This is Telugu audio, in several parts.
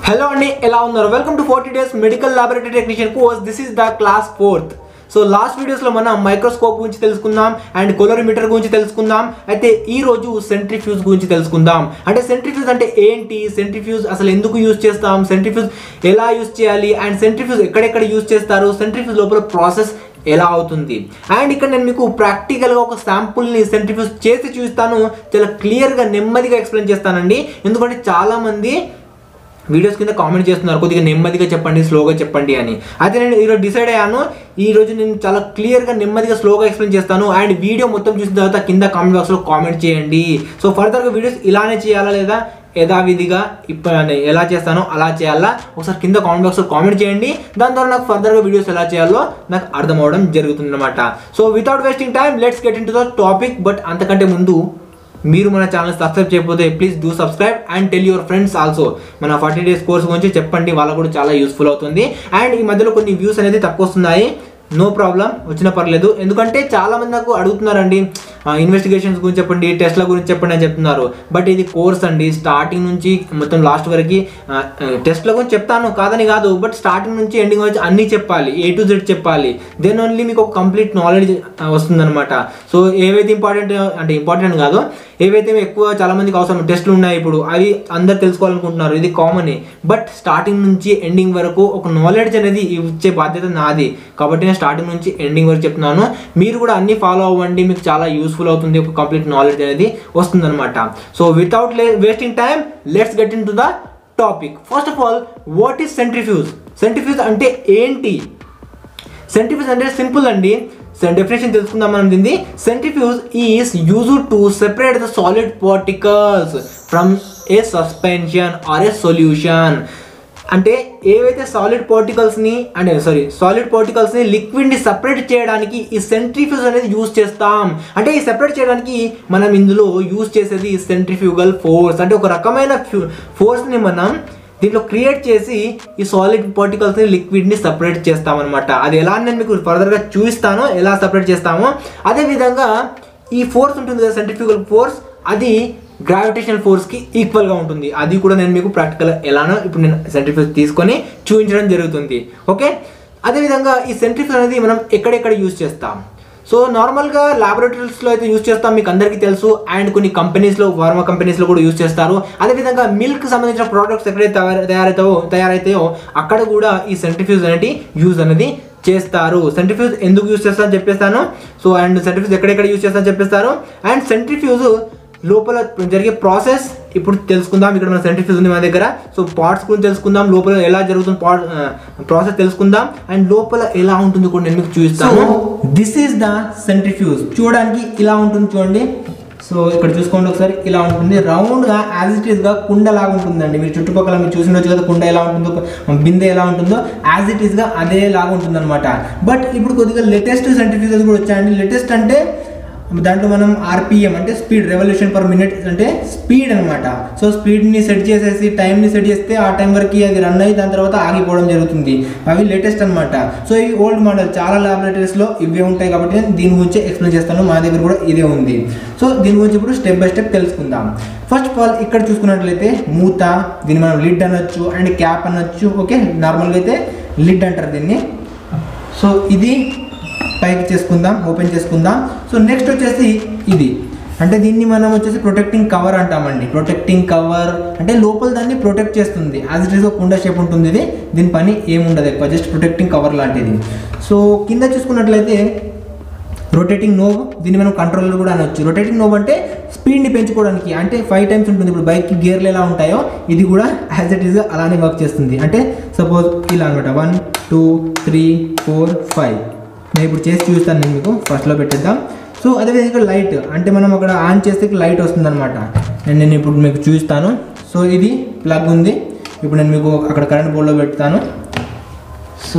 హలో అండి ఎలా ఉన్నారు welcome to forty days medical laboratory technician course this is the class fourth so last వీడియోస్లో మనం మైక్రోస్కోప్ గురించి తెలుసుకుందాం అండ్ కొలోరిమీటర్ గురించి తెలుసుకుందాం అయితే ఈ రోజు సెంట్రిఫ్యూజ్ గురించి తెలుసుకుందాం అంటే సెంట్రిఫ్యూజ్ అంటే ఏంటి సెంట్రిఫ్యూజ్ అసలు ఎందుకు యూజ్ చేస్తాం సెంట్రిఫ్యూజ్ ఎలా యూజ్ చేయాలి అండ్ సెంట్రిఫ్యూజ్ ఎక్కడెక్కడ యూజ్ చేస్తారు సెంట్రిఫ్యూజ్ లోపల ప్రాసెస్ ఎలా అవుతుంది అండ్ ఇక్కడ నేను మీకు ప్రాక్టికల్గా ఒక శాంపుల్ని సెంట్రిఫ్యూజ్ చేసి చూస్తాను చాలా క్లియర్గా నెమ్మదిగా ఎక్స్ప్లెయిన్ చేస్తానండి ఎందుకంటే చాలామంది వీడియోస్ కింద కామెంట్ చేస్తున్నారు కొద్దిగా నెమ్మదిగా చెప్పండి స్లోగా చెప్పండి అని అయితే నేను ఈరోజు డిసైడ్ అయ్యాను ఈ రోజు నేను చాలా క్లియర్గా నెమ్మదిగా స్లోగా ఎక్స్ప్లెయిన్ చేస్తాను అండ్ వీడియో మొత్తం చూసిన తర్వాత కింద కామెంట్ బాక్స్లో కామెంట్ చేయండి సో ఫర్దర్గా వీడియోస్ ఇలానే చేయాలా లేదా యథావిధిగా ఇప్పుడు నేను ఎలా చేస్తానో అలా చేయాలా ఒకసారి కింద కామెంట్ బాక్స్లో కామెంట్ చేయండి దాని ద్వారా నాకు ఫర్దర్గా వీడియోస్ ఎలా చేయాలో నాకు అర్థం అవడం జరుగుతుంది అనమాట so without wasting time let's get into the topic but అంతకంటే ముందు మీరు మన ఛానల్ సబ్స్క్రైబ్ చేయకపోతే please do subscribe and tell your friends also మన ఫార్టీ డేస్ కోర్స్ గురించి చెప్పండి వాళ్ళకు కూడా చాలా యూస్ఫుల్ అవుతుంది అండ్ ఈ మధ్యలో కొన్ని వ్యూస్ అనేది తక్కువ వస్తున్నాయి నో ప్రాబ్లం వచ్చినా పర్లేదు ఎందుకంటే చాలా మంది నాకు అడుగుతున్నారండి ఇన్వెస్టిగేషన్స్ గురించి చెప్పండి టెస్ట్ల గురించి చెప్పండి అని చెప్తున్నారు బట్ ఇది కోర్స్ అండి స్టార్టింగ్ నుంచి మొత్తం లాస్ట్ వరకు టెస్ట్ల గురించి చెప్తాను కాదని కాదు బట్ స్టార్టింగ్ నుంచి ఎండింగ్ వచ్చి అన్నీ చెప్పాలి ఏ టు జెడ్ చెప్పాలి దెన్ ఓన్లీ మీకు ఒక కంప్లీట్ నాలెడ్జ్ వస్తుందన్నమాట సో ఏవైతే ఇంపార్టెంట్ అంటే ఇంపార్టెంట్ కాదు ఏవైతే ఎక్కువ చాలా మందికి అవసరం టెస్ట్లు ఉన్నాయి ఇప్పుడు అవి అందరు తెలుసుకోవాలనుకుంటున్నారు ఇది కామన్ బట్ స్టార్టింగ్ నుంచి ఎండింగ్ వరకు ఒక నాలెడ్జ్ అనేది ఇచ్చే బాధ్యత నాది కాబట్టి నేను స్టార్టింగ్ నుంచి ఎండింగ్ వరకు చెప్తున్నాను మీరు కూడా అన్ని ఫాలో అవ్వండి మీకు చాలా యూస్ఫుల్ అవుతుంది ఒక కంప్లీట్ నాలెడ్జ్ అనేది వస్తుందన్నమాట so without wasting time let's get into the topic first of all what is centrifuge centrifuge అంటే ఏంటి సెంట్రిఫ్యూజ్ అంటే సింపుల్ అండి డెఫినేషన్ తెలుసుకుందాం మనం దీన్ని centrifuge is use to separate the solid particles from a suspension or a solution అంటే ఏవైతే సాలిడ్ పార్టికల్స్ని అంటే సారీ సాలిడ్ పార్టికల్స్ని లిక్విడ్ని సపరేట్ చేయడానికి ఈ సెంట్రిఫ్యూజ్ అనేది యూజ్ చేస్తాం అంటే ఈ సెపరేట్ చేయడానికి మనం ఇందులో యూజ్ చేసేది సెంట్రిఫ్యూగల్ ఫోర్స్ అంటే ఒక రకమైన ఫోర్స్ని మనం దీంట్లో క్రియేట్ చేసి ఈ సాలిడ్ పార్టికల్స్ని లిక్విడ్ని సపరేట్ చేస్తామన్నమాట అది ఎలా అని నేను మీకు ఫర్దర్గా చూపిస్తాను ఎలా సపరేట్ చేస్తామో అదేవిధంగా ఈ ఫోర్స్ ఉంటుంది కదా సెంట్రిఫ్యూగల్ ఫోర్స్ అది గ్రావిటేషనల్ ఫోర్స్కి ఈక్వల్గా ఉంటుంది అది కూడా నేను మీకు ప్రాక్టికల్ ఎలానో ఇప్పుడు నేను సెంట్రిఫ్యూజ్ తీసుకొని చూపించడం జరుగుతుంది ఓకే అదేవిధంగా ఈ సెంట్రిఫ్యూజ్ అనేది మనం ఎక్కడెక్కడ యూజ్ చేస్తాం సో నార్మల్గా ల్యాబొరేటరీస్లో అయితే యూజ్ చేస్తాం మీకు అందరికీ తెలుసు అండ్ కొన్ని కంపెనీస్లో ఫార్మా కంపెనీస్లో కూడా యూజ్ చేస్తారు అదేవిధంగా మిల్క్ సంబంధించిన ప్రోడక్ట్స్ ఎక్కడైతే తయారు తయారైతావో తయారైతాయో అక్కడ కూడా ఈ సెంట్రిఫ్యూజ్ అనేది యూజ్ అనేది చేస్తారు సెంట్రిఫ్యూజ్ ఎందుకు యూజ్ చేస్తారని చెప్పేస్తాను సో అండ్ సెంట్రిఫ్యూజ్ ఎక్కడెక్కడ యూజ్ చేస్తారని చెప్పేస్తారు అండ్ సెంట్రిఫ్యూజ్ లోపల జరిగే ప్రాసెస్ ఇప్పుడు తెలుసుకుందాం ఇక్కడ మన సెంట్రిఫ్యూజ్ ఉంది మన దగ్గర సో పార్ట్స్ గురించి తెలుసుకుందాం లోపల ఎలా జరుగుతుంది పార్ట్ ప్రాసెస్ తెలుసుకుందాం అండ్ లోపల ఎలా ఉంటుంది కూడా నేను మీకు చూపిస్తాను దిస్ ఈస్ ద సెంట్రిఫ్యూజ్ చూడడానికి ఇలా ఉంటుంది చూడండి సో ఇక్కడ చూసుకోండి ఒకసారి ఇలా ఉంటుంది రౌండ్గా యాజ్ ఇట్ ఈస్గా కుండ లాగా ఉంటుందండి మీరు చుట్టుపక్కల మీరు చూసినచ్చు కదా కుండ ఎలా ఉంటుందో బిందె ఎలా ఉంటుందో యాజ్ ఇట్ ఈస్గా అదే లాగా ఉంటుంది అనమాట బట్ ఇప్పుడు కొద్దిగా లేటెస్ట్ సెంట్రిఫ్యూజెస్ కూడా వచ్చాయండి లేటెస్ట్ అంటే దాంట్లో మనం ఆర్పిఎం అంటే స్పీడ్ రెవల్యూషన్ పర్ మినిట్ అంటే స్పీడ్ అనమాట సో స్పీడ్ని సెట్ చేసేసి టైంని సెట్ చేస్తే ఆ టైం వరకు అది రన్ అయ్యి దాని తర్వాత ఆగిపోవడం జరుగుతుంది అవి లేటెస్ట్ అనమాట సో ఈ ఓల్డ్ మోడల్ చాలా ల్యాబొరేటరీస్లో ఇవే ఉంటాయి కాబట్టి నేను దీని గురించి ఎక్స్ప్లెయిన్ చేస్తాను మా దగ్గర కూడా ఇదే ఉంది సో దీని గురించి ఇప్పుడు స్టెప్ బై స్టెప్ తెలుసుకుందాం ఫస్ట్ ఆఫ్ ఆల్ ఇక్కడ చూసుకున్నట్లయితే మూత దీన్ని మనం లిడ్ అనొచ్చు అండ్ క్యాప్ అనొచ్చు ఓకే నార్మల్గా అయితే లిడ్ అంటారు దీన్ని సో ఇది పైకి చేసుకుందాం ఓపెన్ చేసుకుందాం సో నెక్స్ట్ వచ్చేసి ఇది అంటే దీన్ని మనం వచ్చేసి ప్రొటెక్టింగ్ కవర్ అంటామండి ప్రొటెక్టింగ్ కవర్ అంటే లోపల దాన్ని ప్రొటెక్ట్ చేస్తుంది యాజ్ ఇట్ ఈస్ కుండ షేప్ ఉంటుంది ఇది దీని పని ఏముండదు ఎక్కువ జస్ట్ ప్రొటెక్టింగ్ కవర్ లాంటిది సో కింద చూసుకున్నట్లయితే రొటేటింగ్ నోవ్ దీన్ని మనం కంట్రోలర్ కూడా అనొచ్చు రొటేటింగ్ నోవ్ అంటే స్పీడ్ని పెంచుకోవడానికి అంటే ఫైవ్ టైమ్స్ ఉంటుంది ఇప్పుడు బైక్కి గేర్లు ఎలా ఉంటాయో ఇది కూడా యాజ్ ఇట్ ఈస్గా అలానే వర్క్ చేస్తుంది అంటే సపోజ్ ఇలా అనమాట one two three four five నేను ఇప్పుడు చేసి చూస్తాను నేను మీకు ఫస్ట్లో పెట్టేద్దాం సో అదేవిధంగా లైట్ అంటే మనం అక్కడ ఆన్ చేస్తే లైట్ వస్తుంది అనమాట నేను నేను ఇప్పుడు మీకు చూపిస్తాను సో ఇది ప్లగ్ ఉంది ఇప్పుడు నేను మీకు అక్కడ కరెంట్ బోర్డులో పెడతాను సో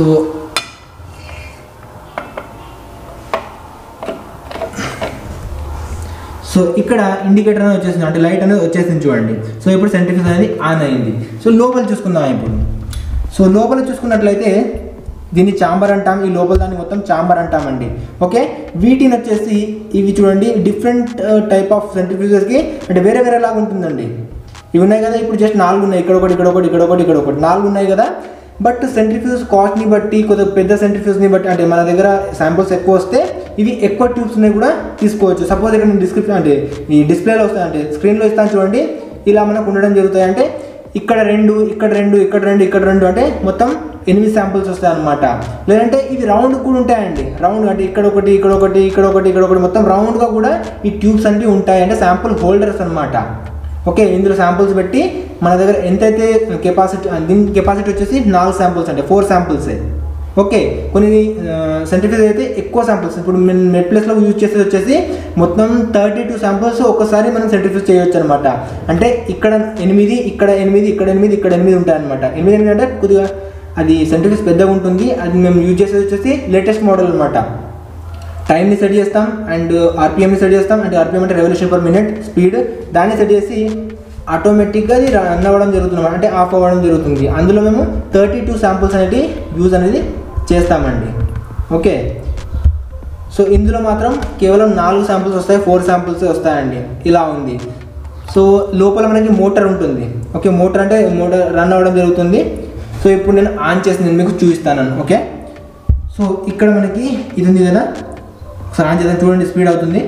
సో ఇక్కడ ఇండికేటర్ అనేది వచ్చేసింది అంటే లైట్ అనేది వచ్చేసింది చూడండి సో ఇప్పుడు సెంట్రిఫ్యూజ్ అనేది ఆన్ అయింది సో లోపల చూసుకుందాం ఇప్పుడు సో లోపల చూసుకున్నట్లయితే దీన్ని చాంబర్ అంటాం ఈ లోపల దాన్ని మొత్తం చాంబర్ అంటామండి ఓకే వీటిని వచ్చేసి ఇవి చూడండి డిఫరెంట్ టైప్ ఆఫ్ సెంట్రిఫ్యూజెస్కి అంటే వేరే వేరే లాగా ఉంటుందండి ఇవి ఉన్నాయి కదా ఇప్పుడు జస్ట్ నాలుగు ఉన్నాయి ఇక్కడ ఒకటి ఇక్కడ ఒకటి ఇక్కడ ఒకటి ఇక్కడ ఒకటి నాలుగు ఉన్నాయి కదా బట్ సెంట్రిఫ్యూజ్ కాస్ట్ని బట్టి కొద్దిగా పెద్ద సెంట్రిఫ్యూజ్ని బట్టి అంటే మన దగ్గర శాంపుల్స్ ఎక్కువ వస్తే ఇవి ఎక్కువ ట్యూబ్స్ ఉన్నాయి కూడా తీసుకోవచ్చు సపోజ్ ఇక్కడ నేను డిస్క్రిప్షన్ అంటే ఈ డిస్ప్లేలో వస్తాయి అంటే స్క్రీన్లో ఇస్తాను చూడండి ఇలా మనకు ఉండడం జరుగుతాయి అంటే ఇక్కడ రెండు ఇక్కడ రెండు ఇక్కడ రెండు ఇక్కడ రెండు అంటే మొత్తం ఎనిమిది శాంపుల్స్ వస్తాయి అనమాట లేదంటే ఇవి రౌండ్ కూడా ఉంటాయండి రౌండ్ అంటే ఇక్కడ ఒకటి ఇక్కడ ఒకటి ఇక్కడ ఒకటి ఇక్కడ ఒకటి మొత్తం రౌండ్గా కూడా ఈ ట్యూబ్స్ అనేవి ఉంటాయి అంటే శాంపుల్ హోల్డర్స్ అనమాట ఓకే ఇందులో శాంపుల్స్ పెట్టి మన దగ్గర ఎంతైతే కెపాసిటీ దీని కెపాసిటీ వచ్చేసి నాలుగు శాంపుల్స్ అంటే ఫోర్ శాంపుల్సే ఓకే కొన్ని సెంట్రిఫ్యూజ్ అయితే ఎక్కువ శాంపుల్స్ ఇప్పుడు మేము నెట్ ప్లేస్లో యూజ్ చేసేది వచ్చేసి మొత్తం థర్టీ టూ శాంపుల్స్ ఒక్కసారి మనం సెంట్రిఫ్యూజ్ చేయొచ్చు అనమాట అంటే ఇక్కడ ఎనిమిది ఇక్కడ ఎనిమిది ఇక్కడ ఎనిమిది ఇక్కడ ఎనిమిది ఉంటాయి అనమాట ఎనిమిది ఎనిమిది అంటే కొద్దిగా అది సెంట్రిఫ్యూజ్ పెద్దగా ఉంటుంది అది మేము యూజ్ చేసేది వచ్చేసి లేటెస్ట్ మోడల్ అనమాట టైంని సెట్ చేస్తాం అండ్ ఆర్పిఎంని సెట్ చేస్తాం అంటే ఆర్పిఎం అంటే రెవల్యూషన్ పర్ మినిట్ స్పీడ్ దాన్ని సెట్ చేసి ఆటోమేటిక్గా అది రన్ అవ్వడం జరుగుతుంది అంటే ఆఫ్ అవ్వడం జరుగుతుంది అందులో మేము థర్టీ టూ శాంపుల్స్ అనేది యూజ్ అనేది చేస్తామండి ఓకే సో ఇందులో మాత్రం కేవలం నాలుగు శాంపుల్స్ వస్తాయి ఫోర్ శాంపుల్స్ వస్తాయండి ఇలా ఉంది సో లోపల మనకి మోటార్ ఉంటుంది ఓకే మోటార్ అంటే మోటార్ రన్ అవ్వడం జరుగుతుంది సో ఇప్పుడు నేను ఆన్ చేసి నేను మీకు చూపిస్తాను ఓకే సో ఇక్కడ మనకి ఇది ఉంది కదా ఒకసారి ఆన్ చేద్దాం చూడండి స్పీడ్ అవుతుంది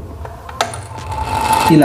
ఇలా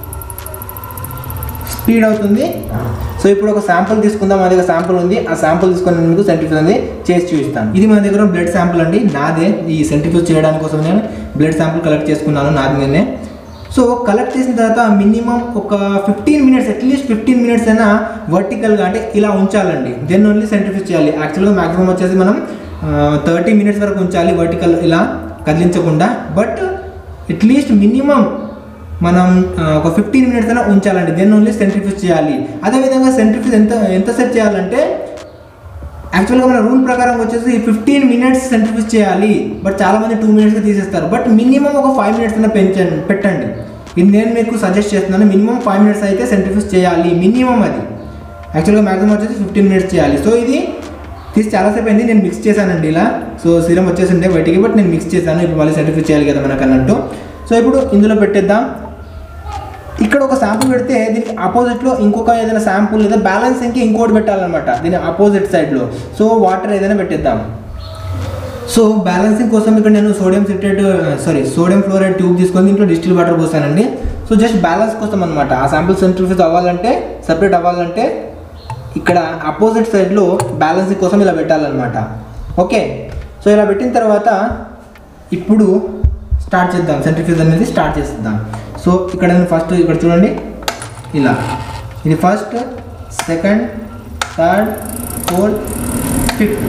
స్పీడ్ అవుతుంది సో ఇప్పుడు ఒక శాంపుల్ తీసుకుందాం మన దగ్గర శాంపుల్ ఉంది ఆ శాంపుల్ తీసుకొని నేను మీకు సెంట్రిఫ్యూజ్ అనేది చేసి చూపిస్తాను ఇది మన దగ్గర బ్లడ్ శాంపుల్ అండి నాదే ఈ సెంట్రిఫ్యూజ్ చేయడానికి కోసం నేను బ్లడ్ శాంపుల్ కలెక్ట్ చేసుకున్నాను నాది నేనే సో కలెక్ట్ చేసిన తర్వాత మినిమం ఒక fifteen minutes at least fifteen minutes అయినా వర్టికల్గా అంటే ఇలా ఉంచాలండి దెన్ ఓన్లీ సెంట్రిఫ్యూజ్ చేయాలి యాక్చువల్గా మాక్సిమం వచ్చేసి మనం థర్టీ మినిట్స్ వరకు ఉంచాలి వర్టికల్ ఇలా కదిలించకుండా బట్ అట్లీస్ట్ మినిమం మనం ఆ, ఒక ఫిఫ్టీన్ మినిట్స్ అయినా ఉంచాలండి దెన్ ఓన్లీ సెంట్రిఫ్యూజ్ చేయాలి అదేవిధంగా సెంట్రిఫ్యూజ్ ఎంత ఎంత సెట్ చేయాలంటే యాక్చువల్గా మన రూల్ ప్రకారం వచ్చేసి ఫిఫ్టీన్ మినిట్స్ సెంట్రిఫ్యూజ్ చేయాలి బట్ చాలా మంది టూ మినిట్స్కి తీసేస్తారు బట్ మినిమం ఒక ఫైవ్ మినిట్స్ అయినా పెంచండి పెట్టండి ఇది నేను మీకు సజెస్ట్ చేస్తున్నాను మినిమం ఫైవ్ మినిట్స్ అయితే సెంట్రిఫ్యూజ్ చేయాలి మినిమం అది యాక్చువల్గా మ్యాక్సిమం వచ్చేసి ఫిఫ్టీన్ మినిట్స్ చేయాలి సో ఇది తీసి చాలాసేపు అయింది నేను మిక్స్ చేశానండి ఇలా సో సీరం వచ్చేసి ఉండే బయటికి బట్ నేను మిక్స్ చేశాను ఇప్పుడు మళ్ళీ సెంట్రిఫ్యూజ్ చేయాలి కదా మనకు అన్నట్టు సో ఇప్పుడు ఇందులో పెట్టేద్దాం ఇక్కడ ఒక శాంపుల్ పెడితే దీనికి ఆపోజిట్లో ఇంకొక ఏదైనా శాంపుల్ లేదా బ్యాలెన్సింగ్కి ఇంకోటి పెట్టాలన్నమాట దీని ఆపోజిట్ సైడ్లో సో వాటర్ ఏదైనా పెట్టేద్దాం సో బ్యాలెన్సింగ్ కోసం ఇక్కడ నేను sodium citrate sorry sodium fluoride tube తీసుకొని దీంట్లో డిస్టిల్ వాటర్ పోసానండి సో జస్ట్ బ్యాలెన్స్ కోసం అనమాట ఆ శాంపుల్ సెంట్రిఫ్యూజ్ అవ్వాలంటే సపరేట్ అవ్వాలంటే ఇక్కడ అపోజిట్ సైడ్లో బ్యాలెన్సింగ్ కోసం ఇలా పెట్టాలన్నమాట ఓకే సో ఇలా పెట్టిన తర్వాత ఇప్పుడు స్టార్ట్ చేద్దాం సెంట్రిఫ్యూజ్ అనేది స్టార్ట్ చేద్దాం సో ఇక్కడ నేను ఫస్ట్ ఇక్కడ చూడండి ఇలా ఇది first second third fourth fifth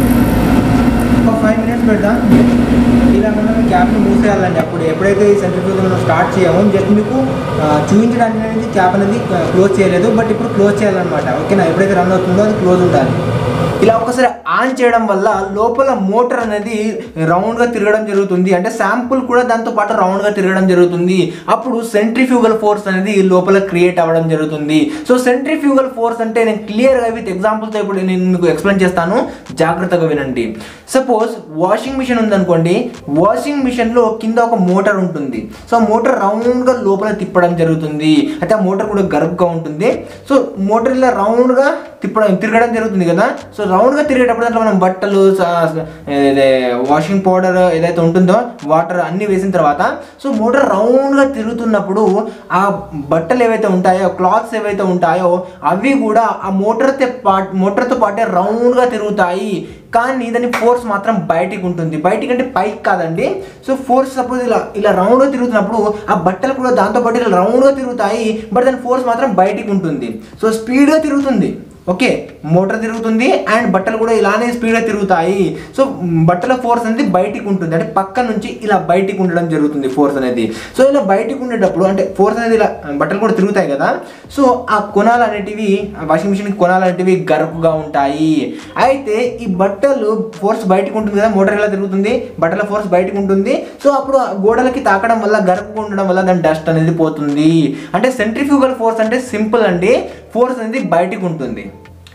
ఒక ఫైవ్ మినిట్స్ పెడదాం ఇలా మనం క్యాప్ని మూసేయాలండి అప్పుడు ఎప్పుడైతే ఈ సెంట్రిఫ్యూజ్ మనం స్టార్ట్ చేయము జస్ట్ మీకు ఆ, చూపించడానికి అనేది క్యాప్ అనేది క్లోజ్ చేయలేదు బట్ ఇప్పుడు క్లోజ్ చేయాలన్నమాట ఓకేనా ఎప్పుడైతే రన్ అవుతుందో అది క్లోజ్ ఉండాలి ఇలా ఒకసారి ఆన్ చేయడం వల్ల లోపల మోటార్ అనేది రౌండ్గా తిరగడం జరుగుతుంది అంటే శాంపుల్ కూడా దాంతో పాటు రౌండ్గా తిరగడం జరుగుతుంది అప్పుడు సెంట్రిఫ్యూగల్ ఫోర్స్ అనేది లోపల క్రియేట్ అవ్వడం జరుగుతుంది సో సెంట్రిఫ్యూగల్ ఫోర్స్ అంటే నేను క్లియర్గా విత్ ఎగ్జాంపుల్తో ఇప్పుడు నేను మీకు ఎక్స్ప్లెయిన్ చేస్తాను జాగ్రత్తగా వినండి సపోజ్ వాషింగ్ మిషన్ ఉందనుకోండి వాషింగ్ మిషన్లో కింద ఒక మోటార్ ఉంటుంది సో మోటార్ రౌండ్గా లోపల తిప్పడం జరుగుతుంది అయితే ఆ మోటార్ కూడా గరుగ్గా ఉంటుంది సో మోటార్ ఇలా రౌండ్గా తిప్పడం తిరగడం జరుగుతుంది కదా సో రౌండ్గా తిరిగేటప్పుడు దాంట్లో మనం బట్టలు స- ఏదే వాషింగ్ పౌడర్ ఏదైతే ఉంటుందో వాటర్ అన్ని వేసిన తర్వాత సో మోటార్ రౌండ్గా తిరుగుతున్నప్పుడు ఆ బట్టలు ఏవైతే ఉంటాయో క్లాత్స్ ఏవైతే ఉంటాయో అవి కూడా ఆ మోటార్తో పాటు మోటార్తో పాటే రౌండ్గా తిరుగుతాయి కానీ దాని ఫోర్స్ మాత్రం బయటికి ఉంటుంది బయటికి అంటే పైకి కాదండి సో ఫోర్స్ సపోజ్ ఇలా ఇలా రౌండ్గా తిరుగుతున్నప్పుడు ఆ బట్టలు కూడా దాంతో పాటు ఇలా రౌండ్గా తిరుగుతాయి బట్ దాని ఫోర్స్ మాత్రం బయటికి ఉంటుంది సో స్పీడ్గా తిరుగుతుంది ఓకే మోటార్ తిరుగుతుంది అండ్ బట్టలు కూడా ఇలానే స్పీడ్గా తిరుగుతాయి సో మ్, బట్టల ఫోర్స్ అనేది బయటికి ఉంటుంది అంటే పక్క నుంచి ఇలా బయటికి ఉండడం జరుగుతుంది ఫోర్స్ అనేది సో ఇలా బయటికి ఉండేటప్పుడు అంటే ఫోర్స్ అనేది ఇలా బట్టలు కూడా తిరుగుతాయి కదా సో ఆ కొనాలు అనేటివి వాషింగ్ మిషన్ కొనాలు అనేటివి గరుకుగా ఉంటాయి అయితే ఈ బట్టలు ఫోర్స్ బయటికి ఉంటుంది కదా మోటార్ ఎలా తిరుగుతుంది బట్టల ఫోర్స్ బయటికి ఉంటుంది సో అప్పుడు ఆ గోడలకి తాకడం వల్ల గరుకుగా ఉండడం వల్ల దాని డస్ట్ అనేది పోతుంది అంటే సెంట్రిఫ్యూగల్ ఫోర్స్ అంటే సింపుల్ అండి ఫోర్స్ అనేది బయటికి ఉంటుంది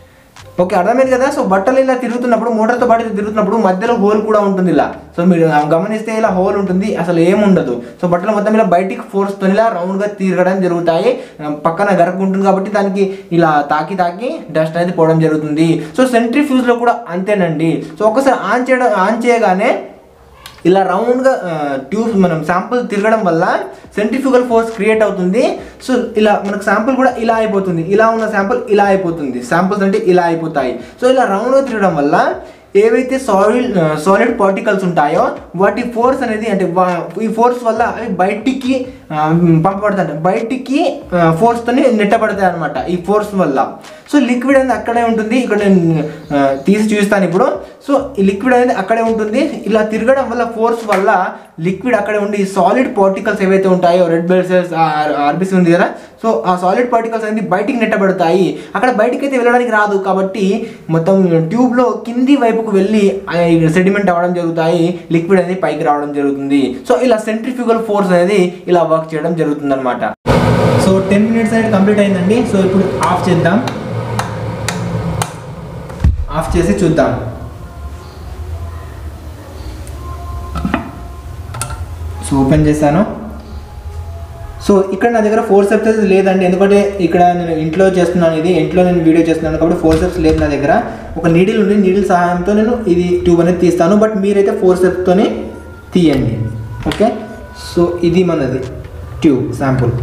ఓకే అర్థమైంది కదా సో బట్టలు ఇలా తిరుగుతున్నప్పుడు మోటార్తో పాటు ఇలా తిరుగుతున్నప్పుడు మధ్యలో హోల్ కూడా ఉంటుంది ఇలా సో మీరు గమనిస్తే ఇలా హోల్ ఉంటుంది అసలు ఏముండదు సో బట్టలు మొత్తం ఇలా బయటికి ఫోర్స్తో ఇలా రౌండ్గా తిరగడం జరుగుతాయి ఆ, పక్కన గరకు ఉంటుంది కాబట్టి దానికి ఇలా తాకి తాకి డస్ట్ అనేది పోవడం జరుగుతుంది సో సెంట్రిఫ్యూజ్లో కూడా అంతేనండి సో ఒకసారి ఆన్ చేయడం ఆన్ చేయగానే ఇలా రౌండ్గా ట్యూబ్ మనం శాంపుల్ తిరగడం వల్ల సెంట్రిఫ్యూగల్ ఫోర్స్ క్రియేట్ అవుతుంది సో ఇలా మనకు శాంపుల్ కూడా ఇలా అయిపోతుంది ఇలా ఉన్న శాంపుల్ ఇలా అయిపోతుంది శాంపుల్స్ అంటే ఇలా అయిపోతాయి సో ఇలా రౌండ్గా తిరగడం వల్ల ఏవైతే సాలిడ్ సాలిడ్ పార్టికల్స్ ఉంటాయో వాటి ఫోర్స్ అనేది అంటే వా- ఈ ఫోర్స్ వల్ల అవి బయటికి ఆ, పంపబడతాయి బయటికి ఫోర్స్తోని నెట్టబడతాయి అనమాట ఈ ఫోర్స్ వల్ల సో లిక్విడ్ అనేది అక్కడే ఉంటుంది ఇక్కడ నేను ఆ, తీసి చూపిస్తాను ఇప్పుడు సో ఈ లిక్విడ్ అనేది అక్కడే ఉంటుంది ఇలా తిరగడం వల్ల ఫోర్స్ వల్ల లిక్విడ్ అక్కడే ఉండి సాలిడ్ పార్టికల్స్ ఏవైతే ఉంటాయో రెడ్ బ్లడ్ సెల్స్ ఆర్బిసి ఉంది కదా సో ఆ సాలిడ్ పార్టికల్స్ అనేది బయటికి నెట్టబడతాయి అక్కడ బయటికి అయితే వెళ్ళడానికి రాదు కాబట్టి మొత్తం ట్యూబ్లో కింది వైపుకు వెళ్ళి సెడిమెంట్ అవ్వడం జరుగుతాయి లిక్విడ్ అనేది పైకి రావడం జరుగుతుంది సో ఇలా సెంట్రిఫ్యూగల్ ఫోర్స్ అనేది ఇలా వర్క్ చేయడం జరుగుతుంది అనమాట సో టెన్ మినిట్స్ అనేది కంప్లీట్ అయిందండి సో ఇప్పుడు ఆఫ్ చేద్దాం ఆఫ్ చేసి చూద్దాం సో ఓపెన్ చేశాను సో ఇక్కడ నా దగ్గర ఫోర్ స్టెప్స్ అయితే లేదండి ఎందుకంటే ఇక్కడ నేను ఇంట్లో చేస్తున్నాను ఇది ఇంట్లో నేను వీడియో చేస్తున్నాను కాబట్టి ఫోర్ స్టెప్స్ లేదు నా దగ్గర ఒక నీడిల్ ఉంది నీడిల్ సహాయంతో నేను ఇది ట్యూబ్ అనేది తీస్తాను బట్ మీరైతే ఫోర్ స్టెప్స్తోనే తీయండి ఓకే సో ఇది మనది ట్యూబ్ శాంపుల్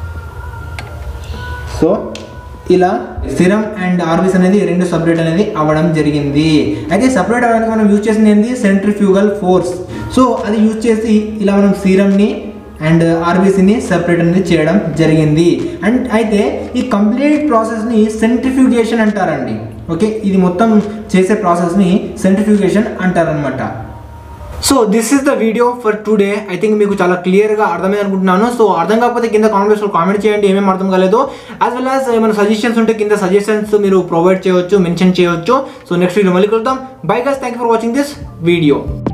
సో ఇలా సిరం అండ్ ఆర్బిస్ అనేది రెండు సపరేట్ అనేది అవ్వడం జరిగింది అయితే సపరేట్ అవ్వడానికి మనం యూజ్ చేసింది ఏంటి సెంట్రిఫ్యూగల్ ఫోర్స్ సో అది యూజ్ చేసి ఇలా మనం సీరంని అండ్ ఆర్బీసీని సెపరేట్ అనేది చేయడం జరిగింది అండ్ అయితే ఈ కంప్లీట్ ప్రాసెస్ని సెంట్రిఫ్యూగేషన్ అంటారండి ఓకే ఇది మొత్తం చేసే ప్రాసెస్ని సెంట్రిఫ్యూగేషన్ అంటారనమాట so this is the video for today I think మీకు చాలా క్లియర్గా అర్థమైంది అనుకుంటున్నాను సో అర్థం కాకపోతే కింద కామెంట్ లో కామెంట్ చేయండి ఏమేమి అర్థం కాలేదు యాజ్ వెల్ యాజ్ ఏమైనా సజెషన్స్ ఉంటే కింద సజెషన్స్ మీరు ప్రొవైడ్ చేయవచ్చు మెన్షన్ చేయవచ్చు సో నెక్స్ట్ వీడియో మళ్ళీ కలుద్దాం bye guys thank for watching this video